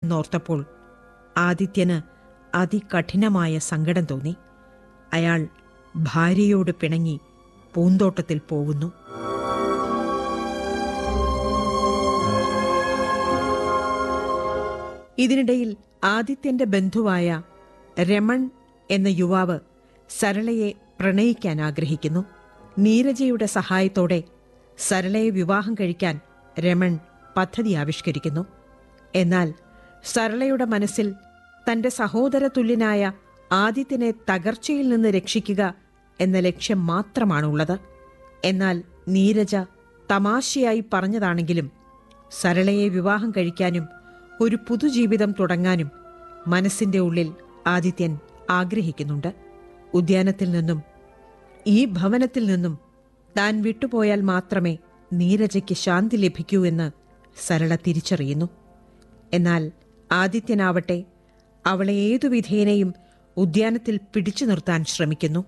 നോർത്തപ്പോൾ ആദിത്യന് അതികഠിനമായ സങ്കടം തോന്നി അയാൾ ഭാര്യയോട് പിണങ്ങി പൂന്തോട്ടത്തിൽ പോകുന്നു ഇതിനിടയിൽ ആദിത്യന്റെ ബന്ധുവായ രമൺ എന്ന യുവാവ് സരളയെ പ്രണയിക്കാൻ ആഗ്രഹിക്കുന്നു നീരജയുടെ സഹായത്തോടെ സരളയെ വിവാഹം കഴിക്കാൻ രമൺ പദ്ധതി ആവിഷ്കരിക്കുന്നു എന്നാൽ സരളയുടെ മനസ്സിൽ തന്റെ സഹോദര തുല്യനായ ആദിത്യനെ തകർച്ചയിൽ നിന്ന് രക്ഷിക്കുക എന്ന ലക്ഷ്യം മാത്രമാണുള്ളത് എന്നാൽ നീരജ തമാശയായി പറഞ്ഞതാണെങ്കിലും സരളയെ വിവാഹം കഴിക്കാനും ഒരു പുതുജീവിതം തുടങ്ങാനും മനസ്സിന്റെ ഉള്ളിൽ ആദിത്യൻ ആഗ്രഹിക്കുന്നുണ്ട് ഉദ്യാനത്തിൽ നിന്നും ഈ ഭവനത്തിൽ നിന്നും താൻ വിട്ടുപോയാൽ മാത്രമേ നീരജയ്ക്ക് ശാന്തി ലഭിക്കൂ എന്ന് സരള തിരിച്ചറിയുന്നു എന്നാൽ ആദിത്യനാവട്ടെ അവളെ ഏതു വിധേനയും ഉദ്യാനത്തിൽ പിടിച്ചു നിർത്താൻ ശ്രമിക്കുന്നു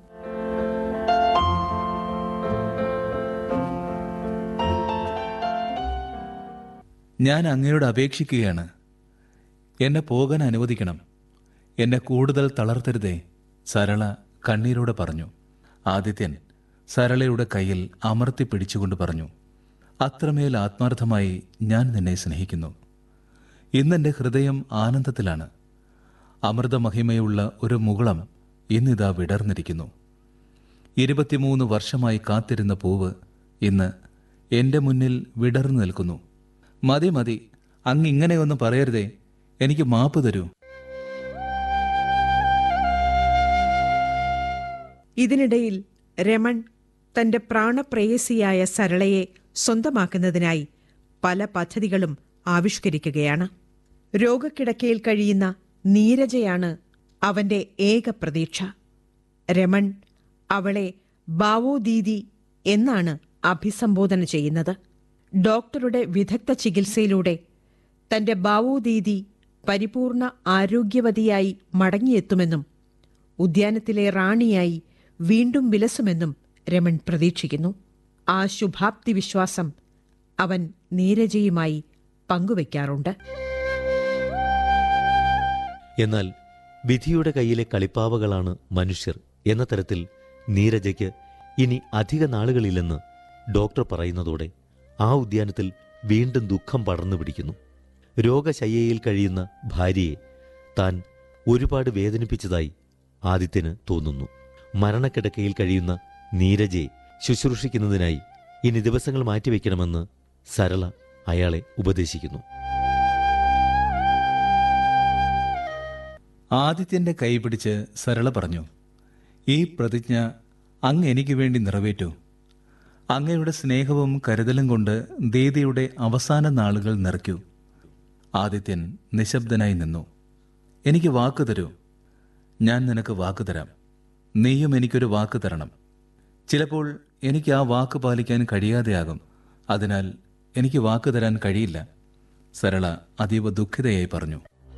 ഞാൻ അങ്ങയോട് അപേക്ഷിക്കുകയാണ് എന്നെ പോകാൻ അനുവദിക്കണം എന്നെ കൂടുതൽ തളർത്തരുതേ സരള കണ്ണീരോടെ പറഞ്ഞു ആദിത്യൻ സരളയുടെ കയ്യിൽ അമർത്തി പിടിച്ചുകൊണ്ട് പറഞ്ഞു അത്രമേൽ ആത്മാർത്ഥമായി ഞാൻ നിന്നെ സ്നേഹിക്കുന്നു ഇന്നെന്റെ ഹൃദയം ആനന്ദത്തിലാണ് അമൃതമഹിമയുള്ള ഒരു മുകുളം ഇന്നിതാ വിടർന്നിരിക്കുന്നു ഇരുപത്തിമൂന്ന് വർഷമായി കാത്തിരുന്ന പൂവ് ഇന്ന് എന്റെ മുന്നിൽ വിടർന്നു നിൽക്കുന്നു മതി മതി അങ്ങ് ഇങ്ങനെയൊന്നും പറയരുതേ എനിക്ക് മാപ്പ് തരൂ ഇതിനിടയിൽ രമൺ തന്റെ പ്രാണപ്രേയസിയായ സരളയെ സ്വന്തമാക്കുന്നതിനായി പല പദ്ധതികളും ആവിഷ്കരിക്കുകയാണ് രോഗക്കിടക്കയിൽ കഴിയുന്ന നീരജയാണ് അവന്റെ ഏക പ്രതീക്ഷ രമൺ അവളെ ബാവോ ദീദി എന്നാണ് അഭിസംബോധന ചെയ്യുന്നത് ഡോക്ടറുടെ വിദഗ്ധ ചികിത്സയിലൂടെ തന്റെ ബാവോ ദീദി പരിപൂർണ ആരോഗ്യവതിയായി മടങ്ങിയെത്തുമെന്നും ഉദ്യാനത്തിലെ റാണിയായി വീണ്ടും വിലസുമെന്നും രമൺ പ്രതീക്ഷിക്കുന്നു ആ ശുഭാപ്തി വിശ്വാസം അവൻ നീരജയുമായി പങ്കുവയ്ക്കാറുണ്ട് എന്നാൽ വിധിയുടെ കയ്യിലെ കളിപ്പാവകളാണ് മനുഷ്യർ എന്ന തരത്തിൽ നീരജയ്ക്ക് ഇനി അധിക നാളുകളില്ലെന്ന് ഡോക്ടർ പറയുന്നതോടെ ആ ഉദ്യാനത്തിൽ വീണ്ടും ദുഃഖം പടർന്നു പിടിക്കുന്നു രോഗശയ്യയിൽ കഴിയുന്ന ഭാര്യയെ താൻ ഒരുപാട് വേദനിപ്പിച്ചതായി ആദിത്യന് തോന്നുന്നു മരണക്കിടക്കയിൽ കഴിയുന്ന നീരജയെ ശുശ്രൂഷിക്കുന്നതിനായി ഇനി ദിവസങ്ങൾ മാറ്റിവെക്കണമെന്ന് സരള അയാളെ ഉപദേശിക്കുന്നു ആദിത്യന്റെ കൈ പിടിച്ച് സരള പറഞ്ഞു ഈ പ്രതിജ്ഞ അങ്ങ് എനിക്ക് വേണ്ടി നിറവേറ്റൂ അങ്ങയുടെ സ്നേഹവും കരുതലും കൊണ്ട് ദീദിയുടെ അവസാന നാളുകൾ നിറയ്ക്കൂ ആദിത്യൻ നിശബ്ദനായി നിന്നു എനിക്ക് വാക്ക് തരൂ ഞാൻ നിനക്ക് വാക്ക് തരാം നീയും എനിക്കൊരു വാക്ക് തരണം ചിലപ്പോൾ എനിക്ക് ആ വാക്ക് പാലിക്കാൻ കഴിയാതെയാകും അതിനാൽ എനിക്ക് വാക്ക് തരാൻ കഴിയില്ല സരള അതീവ ദുഃഖിതയായി പറഞ്ഞു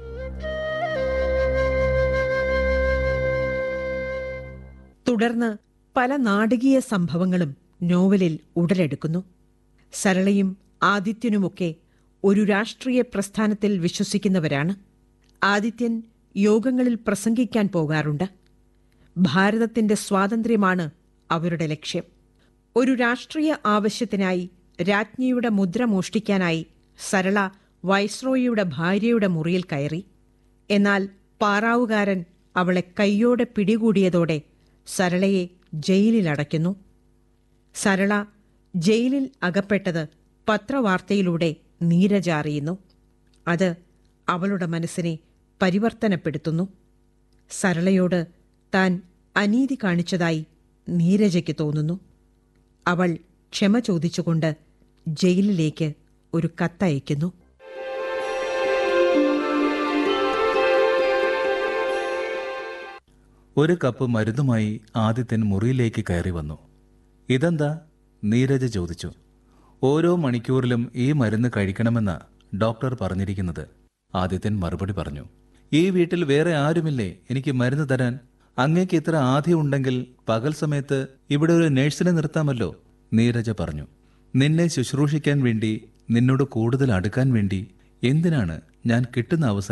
തുടർന്ന് പല നാടകീയ സംഭവങ്ങളും നോവലിൽ ഉടലെടുക്കുന്നു സരളയും ആദിത്യനുമൊക്കെ ഒരു രാഷ്ട്രീയ പ്രസ്ഥാനത്തിൽ വിശ്വസിക്കുന്നവരാണ് ആദിത്യൻ യോഗങ്ങളിൽ പ്രസംഗിക്കാൻ പോകാറുണ്ട് ഭാരതത്തിന്റെ സ്വാതന്ത്ര്യമാണ് അവരുടെ ലക്ഷ്യം ഒരു രാഷ്ട്രീയ ആവശ്യത്തിനായി രാജ്ഞിയുടെ മുദ്ര മോഷ്ടിക്കാനായി സരള വൈസ്രോയിയുടെ ഭാര്യയുടെ മുറിയിൽ കയറി എന്നാൽ പാറാവുകാരൻ അവളെ കൈയോടെ പിടികൂടിയതോടെ സരളയെ ജയിലിലടയ്ക്കുന്നു സരള ജയിലിൽ അകപ്പെട്ടത് പത്രവാർത്തയിലൂടെ നീരജ അറിയുന്നു അത് അവളുടെ മനസ്സിനെ പരിവർത്തനപ്പെടുത്തുന്നു സരളയോട് താൻ അനീതി കാണിച്ചതായി നീരജയ്ക്ക് തോന്നുന്നു അവൾ ക്ഷമ ചോദിച്ചുകൊണ്ട് ജയിലിലേക്ക് ഒരു കത്തയക്കുന്നു ഒരു കപ്പ് മരുന്നുമായി ആദിത്യൻ മുറിയിലേക്ക് കയറി വന്നു ഇതെന്താ നീരജ ചോദിച്ചു ഓരോ മണിക്കൂറിലും ഈ മരുന്ന് കഴിക്കണമെന്ന് ഡോക്ടർ പറഞ്ഞിരിക്കുന്നത് ആദിത്യൻ മറുപടി പറഞ്ഞു ഈ വീട്ടിൽ വേറെ ആരുമില്ലേ എനിക്ക് മരുന്ന് തരാൻ അങ്ങേക്ക് ഇത്ര ആദ്യം ഉണ്ടെങ്കിൽ പകൽ സമയത്ത് ഇവിടെ ഒരു നഴ്സിനെ നിർത്താമല്ലോ നീരജ പറഞ്ഞു നിന്നെ ശുശ്രൂഷിക്കാൻ വേണ്ടി നിന്നോട് കൂടുതൽ അടുക്കാൻ വേണ്ടി എന്തിനാണ് ഞാൻ കിട്ടുന്ന അവസരം